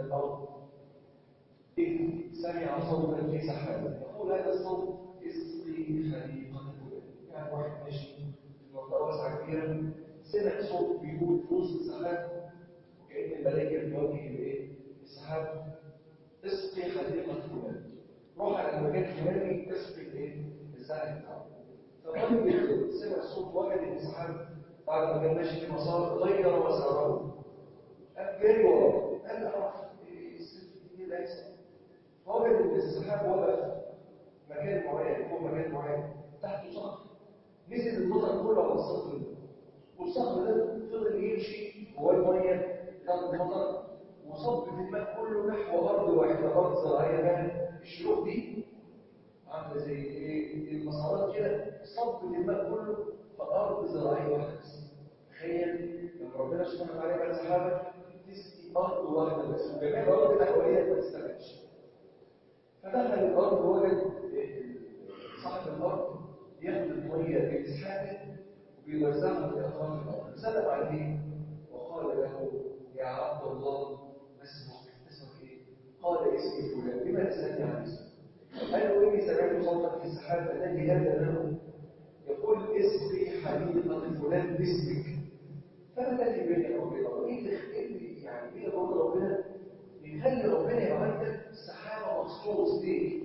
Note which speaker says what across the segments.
Speaker 1: الأرض إذ سمع صوتا في سحاب يقول هذا الصوت اسقي حديقة فلان يعني واحد ماشي في منطقة واسعة كبيرة سمع صوت بيقول في وسط السحاب وكأن الملائكة بيوجه الإيه؟ السحاب اسقي حديقة فلان روح على المكان الفلاني اسقي الإيه؟ الزرع بتاعه فالراجل سمع صوت وجد ان السحاب بعد ما كان ماشي في مسار غير مساره قام جري وراه قال اعرف ايه الست دي اللي هيحصل فوجد ان السحاب وقف مكان معين هو مكان معين تحته صخر نزل المطر كله على الصخر ده والصخر ده فضل يمشي جواه الميه بتاعت المطر وصب في الماء كله نحو ارض واحده ارض زراعيه كانت الشروق دي عامله زي ايه المسارات كده صب الماء كله في ارض زراعيه واحده بس تخيل لما ربنا سبحانه وتعالى يبعت سحابه تسقي ارض واحده بس وجميع الارض الاوليه ما تستفادش فدخل الارض وجد صاحب الارض ياخد الميه باسحابه وبيوزعها في اطراف الارض سلم عليه وقال له يا عبد الله اسمك اسمك ايه؟ قال اسمي فلان لما تسالني عن اسمك؟ قال له إني سمعت صوتا في السحاب الذي هذا له يقول اسقي حديقة فلان باسمك فما الذي بينك وبين الله؟ إيه اللي يعني بينك وبين ربنا يخلي ربنا يبعت لك سحابة مخصوص ليه؟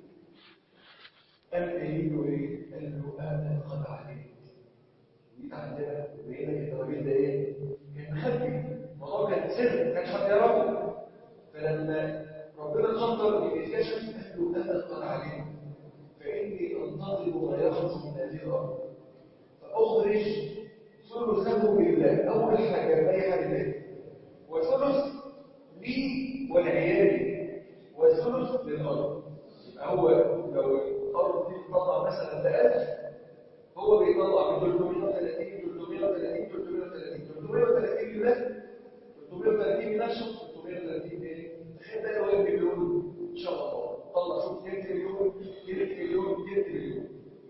Speaker 1: قال له إيه؟ قال له أنا قد عليك جيت عندنا وبقينا لك التوابير ده إيه؟ كان مخبي الموضوع كان سر ما كانش حد يعرفه فلما ربنا قدر ان يكتشف قال له انا قد علمت فاني انتظر ما يخرج من هذه الارض فاخرج ثلثه لله اول حاجه اي حاجه لله وثلث لي ولعيالي وثلث للارض يبقى هو لو الارض دي بتطلع مثلا ب 1000 هو بيطلع ب 330 330 330 330 لله 330 لنفسه 330 ايه؟ تخيل بقى لو مليون ان شاء الله طلع شوف 2 مليون 3 مليون 2 مليون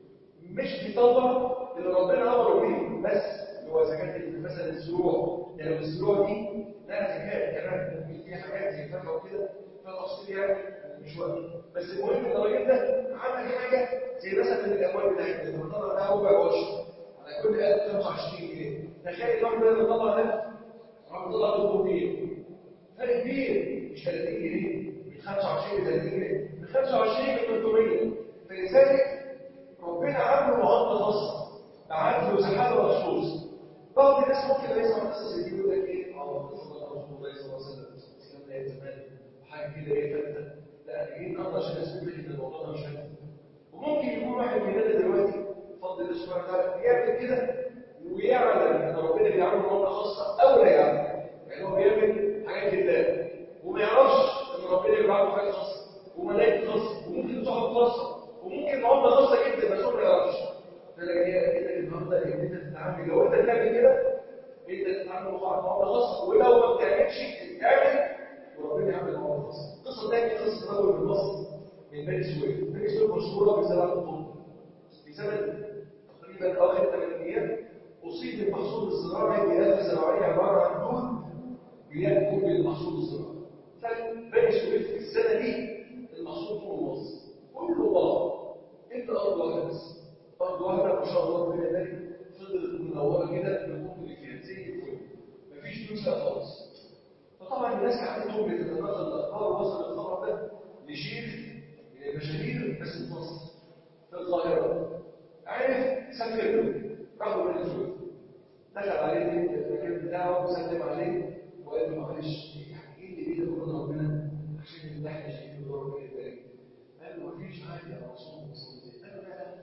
Speaker 1: مش بيطلع اللي ربنا امره بيه بس اللي هو زكاه مثلا الزروع يعني الزروع دي لها زكاه كمان ممكن فيها حاجات زي الفاكهه وكده فيها تفصيل يعني مش وقت بس المهم ان الراجل ده عمل حاجه زي مثلا الاموال بتاعتنا لما طلع ده ربع عشر على كل 1000 25 جنيه تخيل الواحد ده لما طلع ده راح طلع 300 فرق كبير مش 30 جنيه من 25 ل 30 جنيه من 25 ل 300 فلذلك ربنا عامله معامله خاصه بعت له سحابه مخصوص بعض الناس ممكن يسمع قصص يقول لك ايه اه قصه رسول الله صلى الله عليه وسلم الكلام ده زمان وحاجه كده ايه فاتته لا جايين النهارده عشان اثبت لك ان الموضوع ده مش فاتته وممكن يكون واحد مننا دلوقتي بفضل الله سبحانه وتعالى يعمل كده ويعلم ان ربنا بيعمل معامله خاصه او لا يعلم يعني هو بيعمل حاجات لله وما يعرفش ان ربنا بيبعت حاجه خاصه وملائكه خاصه وممكن صحف خاصه وممكن معامله خاصه جدا بس هو ما يعرفش فانا جاي كده النهارده ان انت تتعامل لو انت بتعمل كده انت تتعامل مع معامله خاصه ولو ما بتعملش تعمل وربنا يعمل معامله خاصه قصه ثانيه قصه رجل من مصر من بني سويف بني سويف مشهوره بزراعه الطب في سنه تقريبا اواخر الثمانينيات اصيب المحصول الزراعي بآفة زراعيه عباره عن دود بيأكل بالمحصول الزراعي فبني سويف في السنة دي المحصول كله باظ كله باظ انت ارض واحده بس ارض واحده ما شاء الله ربنا يبارك فضلت منوره كده بالقطن اللي فيها زي الفل مفيش فلوس خالص فطبعا الناس عادتهم بتتناقل الاخبار وصل الخبر ده لشيخ من المشاهير بس في مصر في القاهره عارف سافر له راحوا بني سويف دخل عليه المكان بتاعه وسلم عليه وقال له معلش يعني ايه اللي بينك وبين ربنا عشان اللي احنا شايفينه ده ربنا يبارك قال له مفيش حاجه يا رسول الله صلى الله عليه وسلم قال له لا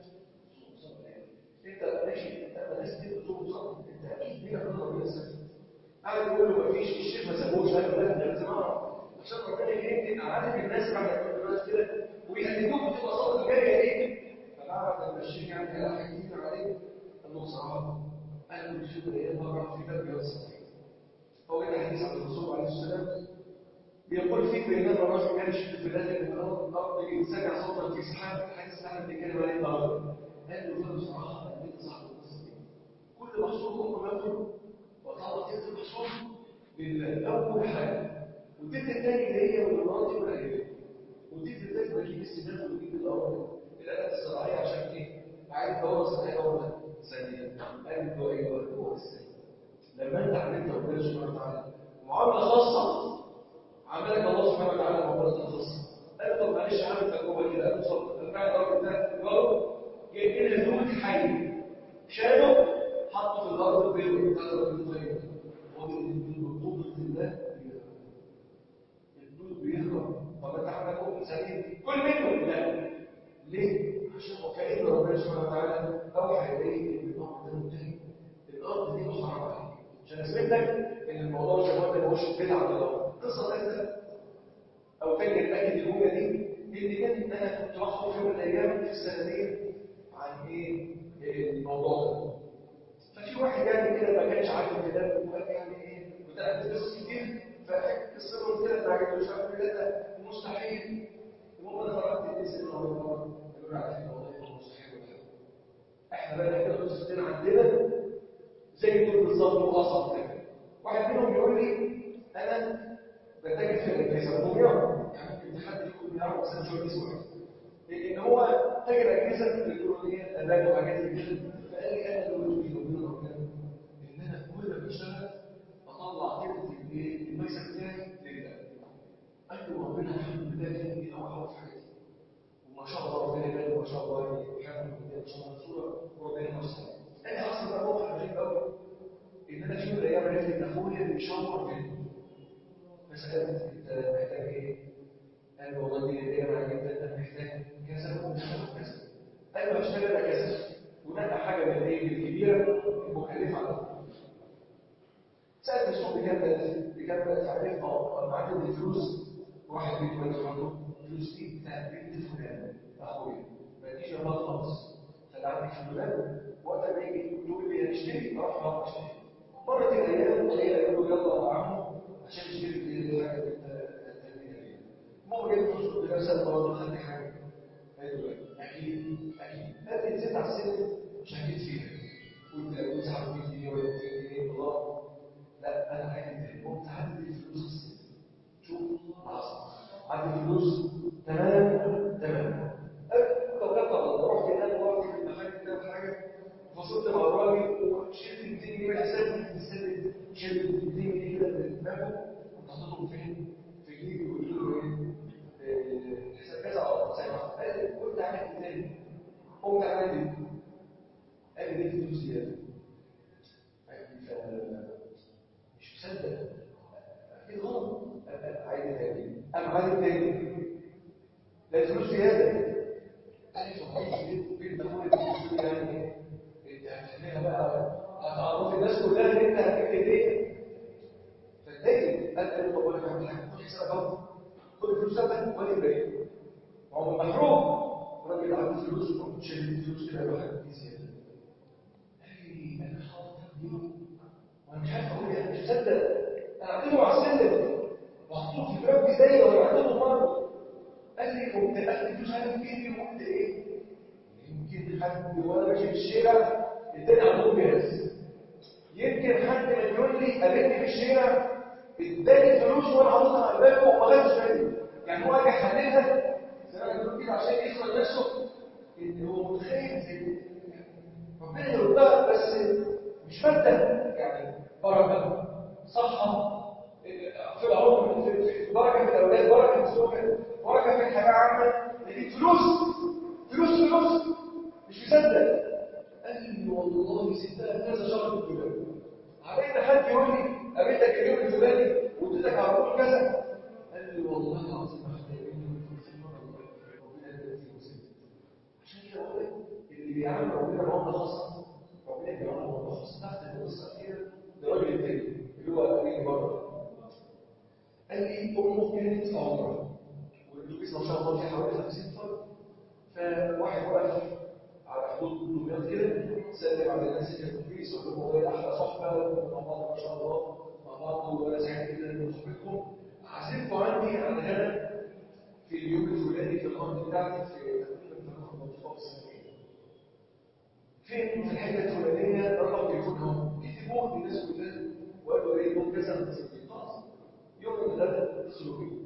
Speaker 1: انت ماشي انت ناس كتير بتقول صح انت اكيد بينك وبين ربنا سلم قال يقول له مفيش الشيخ ما سابوش قال له لا ده لازم اعرف عشان ربنا يمكن عارف الناس بعد الناس كده ويهددوك بتبقى صوت جاريه ايه فبعد لما الشيخ يعني قال حاجه كتير عليه قال له صراحه قال له شوف ايه مره في باب يوسف هو ده حديث عن الرسول عليه السلام بيقول فيه بينما الرجل كان يشد في ذلك من الارض إذ سمع صوتا في سحاب الحديث اللي احنا بنتكلم عليه النهارده قال له فاهم صراحه ان انت صاحب القصه دي كل محصول كله بياكله وطلعت انت المحصول لله اول حاجه وتدي الثاني اللي هي والمرض والعيال وتدي الثالث بجيب السنان وتجيب الارض الالات الصناعيه عشان ايه؟ عايز دوره صناعيه دوره ثانيه قال له ايه هو السنه لما انت عملت ربنا سبحانه وتعالى معامله خاصه عملك الله سبحانه وتعالى معامله خاصه قال طب معلش عامل تجربه كده اتفضل الفعل الراجل ده يقول جايبين الفلوس حي شالوا حطوا في الارض البيضاء بتاعت الراجل طيب وقال بقدره الله الدود بيهرب طب انت عندك ام سليم كل منه لا ليه؟ عشان وكأن ربنا سبحانه وتعالى اوحى اليه ان الامر ده منتهي الارض دي محرم عليه عشان اثبت لك ان الموضوع زي ما قلنا مش بدعه ولا قصه ثالثه او تانية تاكد الجمله دي ان كان انا كنت بحفظ في يوم من الايام في السنه دي عن ايه الموضوع ده ففي واحد يعني كده ما كانش عارف الكلام وقال يعني ايه وده قصص كتير فحكيت السر كده فعجبته مش عارف ايه ده مستحيل المهم انا خرجت الناس اللي هو يقولوا عارفين والله مستحيل ولا احنا بقى نحكي قصتين عندنا زي دول بالظبط واصعب كده واحد منهم بيقول لي انا بتاجر في الاجهزه ممكن يعني ممكن حد يكون يعرف بس انا مش عارف اسمه ان هو تاجر اجهزه الكترونيه اداه وحاجات زي كده فقال لي انا لو قلت ربنا ربنا ان انا كل ما بشتغل اطلع كده المكسب بتاعي لله قال له ربنا الحمد لله كان لي نوع في حياتي وما شاء الله ربنا يبارك ما شاء الله يعني الحمد لله ان شاء الله صوره وربنا يوسع انا اصلا بقى موقف عجيب قوي ان انا في يوم من الايام عرفت ان اخويا بيشاور في فسالت انت محتاج ايه؟ قال والله دي هديه معايا جدا انا محتاج كذا ومحتاج كذا قال له هشتغل كذا ونقى حاجه من الايه الكبيره المكلفه على سالت السوق بكام بكام تعرف اه انا عندي الفلوس واحد بيت مالك عنده فلوس دي بتاعت بنت فلان اخويا ما تجيش انا خالص خلي عندك فلان وقت ما يجي يقول لي هنشتري اروح اروح اشتري مرت الايام قليله يقول له يلا يا عمو عشان تشتري الحاجه اللي انت المهم جبت فلوس بنفس برضه خدت حاجه ايوه اكيد اكيد قال لي نزلت على السلم مش هجيب فيها قلت له قلت له 100 جنيه ولا 200 جنيه والله لا انا عايز تاني قمت عدد الفلوس السلم شوف عصر عدد الفلوس تمام تمام توكلت على الله رحت هناك ورحت في المحل كده حاجه وصلت مع الراجل وشلت 200 جنيه من حسابي السلم شلت 200 جنيه كده من دماغه وحطيتهم فين؟ في جيبي وقلت له ايه؟ حساب كذا اه زي ما قال لي قلت عملت تاني قمت عملت قال لي دي فلوس زياده مش مصدق اكيد غلط عايز تاني انا عايز تاني لا الفلوس زياده قال لي طب عايز فين تقول الفلوس يعني انت هتخليها بقى هتعرف الناس كلها ان انت هتجيب ايه فاتضايق قال لي طب انا هعمل حاجه خد حسابك اهو خد الفلوس بتاعتك وادي الباقي هو محروم الراجل عنده فلوس وكنت شايل الفلوس كده لوحدك دي زياده قال لي انا حاطط تقديره وانا مش عارف اقول ايه مش مصدق انا عطيته على السلم وحطوه في الباب ازاي ولا عطيته مره قال لي قمت اخد الفلوس انا في جيبي وقلت ايه يمكن حد وانا ماشي في الشارع اداني عندهم جهاز يمكن حد من يقول لي قابلني في الشارع اداني فلوس وانا حاططها على الباب وما خدش بالي يعني هو اجي يحللها زي ما بيقولوا كده عشان يخرج نفسه ان هو متخيل ربنا يردها بس مش مادة يعني بركة صحة في العمر في بركة في الأولاد بركة في الزوجة بركة في الحياة عامة لكن فلوس فلوس فلوس مش مصدق قال لي والله سبتها كذا شهر في الدولاب عرفت حد يقول لي قابلتك اليوم الفلاني وقلت لك على طول كذا قال لي والله العظيم ما عشان كده بقول اللي بيعمل ربنا معامله خاصه ربنا بيعمل معامله خاصه تحت القصه كده لراجل التاني اللي هو قال بره قال لي امه كانت عمره والاتوبيس ما شاء الله فيه حوالي 50 فرد فواحد واقف على حدود دمياط كده سلم على الناس اللي في الاتوبيس وقال لهم والله احلى صحبه مع بعض ما شاء الله مع بعض وانا سعيد جدا بصحبتكم عزمكم عندي على غدا في اليوم الفلاني في الارض بتاعتي في فين في الحته الفلانيه رقم تليفونهم كتبوه للناس كلها وقالوا ايه يوم كذا خلاص يوم الغداء اتصلوا بيه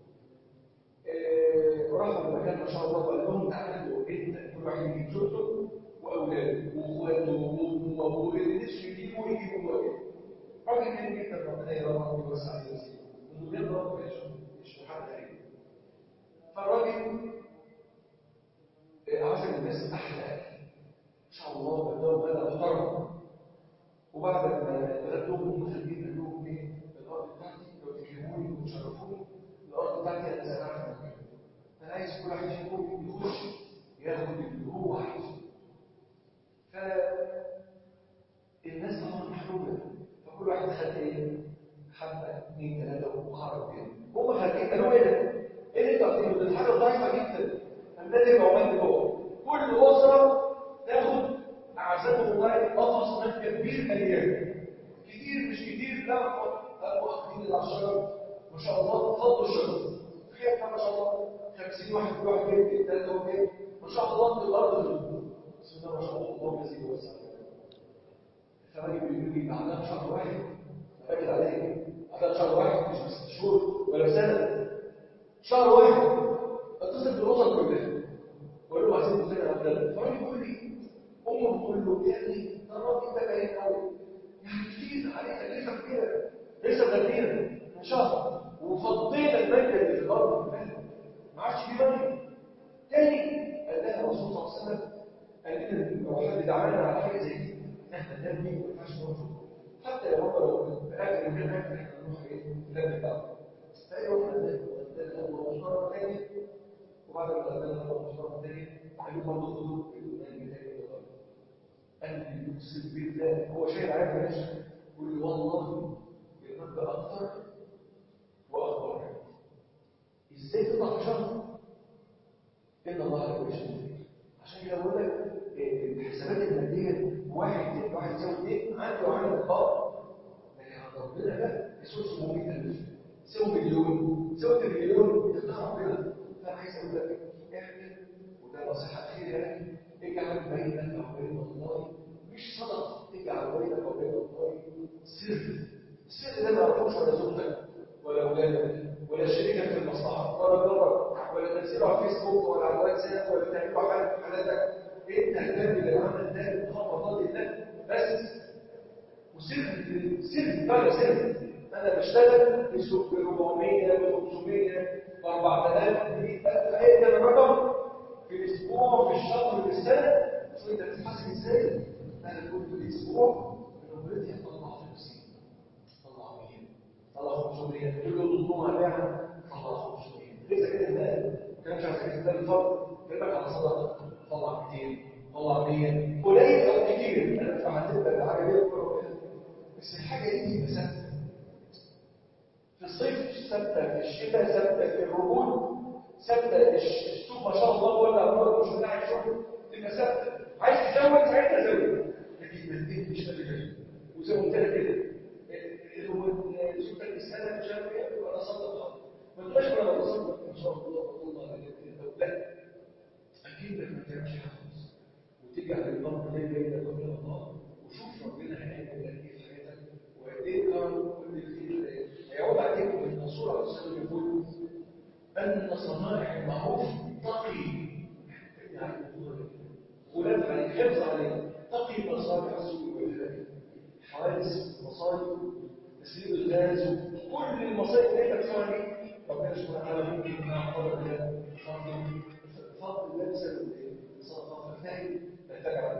Speaker 1: آه، راحوا المكان ما شاء الله وقال لهم تعالوا انت كل واحد يجيب زوجته واولاده واخواته وامه وابوه اللي نفسه يجيبوا يجيبوا واجب راجل كان جدا ربنا يرحمه ويوسع عليه ويسيره انه غير رب مش محل عليه فالراجل عزم الناس احلى اكل ان شاء الله بدهم غدا محترم وبعد ما غدوهم هم خارجين قال لهم ايه الارض بتاعتي لو تكرموني وتشرفوني الارض بتاعتي انا زرعها مكان انا عايز كل واحد فيكم يخش ياخد اللي هو عايزه ف الناس طبعا محرومه فكل واحد خد ايه حبه اثنين ثلاثه وخرج كده هم خارجين قالوا ايه ده؟ ايه اللي انت بتعمله؟ ده حاجه ضعيفه جدا النادي عمال جوه كل اسره تاخد اعزكم الله قفص نفس كبير مليان كتير مش كتير لا قالوا واخدين العشرة ما شاء الله فضوا الشجر تخيل ما شاء الله 50 واحد كل واحد جايب ثلاثه وجايب ما شاء الله في الارض بسم الله ما شاء الله الله يزيد ويوسع فالراجل بيقول لي بعدها شهر واحد باكد عليه بعدها شهر واحد مش بس شهور ولا سنه شهر واحد اتصل بالاسر كلها وقال له عايزين نسال عبد الله فالراجل بيقول لي امه بتقول له يا ابني ده الراجل ده باين قوي يعني كتير عليك لسه كبيره لسه غدينا ان شهر وفضينا المنجل اللي في الارض ما عادش في منجل تاني قال لها الرسول صلى الله عليه وسلم قال لنا لو حد دعانا على حاجه زي دي احنا ننام دي ما ينفعش نرفض حتى لو هو لو الاكل من غير اكل احنا نروح ايه ننام بعض فايوه احنا ننام ونشرب تاني وبعد ما غدانا ونشرب تاني قالوا برضه خدوا المنجل تاني قلبي يقسم بالله هو شايل عارف ماشي يقول لي والله المد اكتر واكبر ازاي تطلع في شهر ان الله لا يشرك عشان كده بقول لك الحسابات الماديه واحد واحد يساوي اثنين عندي وعندي القاء لكن عند ربنا لا يساوي 700000 يساوي مليون يساوي تريليون اختار ربنا فانا عايز اقول لك اعمل وده نصيحه اخيره يعني اجعل بينك وبين الله مش صدق اجعل بينك وبين الله سر السر ده ما يعرفوش ولا زوجتك ولا اولادك ولا شريكك في المصلحه ولا جارك ولا تنزله على الفيسبوك ولا على الواتساب ولا تعمله حاجه في حالاتك انت هتعمل العمل ده بخطوه الله بس وسر سر بقى سر انا بشتغل في سوق ب 400 ب 500 ب 4000 ب 100000 اي رقم في الاسبوع في الشهر في السنه شو انت بتتحاسب ازاي؟ انا كنت في الاسبوع خبرتي هتطلع 50 طلع 100 طلع 500 تقول له ضمنهم عليها طلع 500 لسه كده المال ما كانش عايز كده الفرق كلمك على صدقه طلع 200 طلع 100 قليل او كتير انا مش هحاسب لك حاجه دي بس الحاجه دي تبقى ثابته في الصيف ثابته في الشتاء ثابته في الرجول ثابته السوق ما شاء الله ولا امراض مش بتاع الشغل تبقى ثابته عايز تزود ساعتها زود لكن ما تديش بالك وزي ما قلت لك كده هو زوجتك السنه مش عارف ايه ولا صدق ما تقولش ولا بصدق ان شاء الله الله لا اكيد انك ما تعملش حاجه خالص وتيجي على الامر ده بين وبين الله وشوف ربنا هيعمل لك ايه في حياتك وقد ايه كان كل خير هيعود عليك من الرسول عليه الصلاه والسلام يقول ان صنائع المعروف تقي يعني ولاد عليك حفظ عليك تقي مصالح السوء والهلاك حوادث مصائب تسريب الغاز كل المصائب اللي انت بتسمع دي ربنا سبحانه وتعالى ممكن مع قدر الله فضل فضل الله بسبب ايه؟ صدقه فاهم نتبع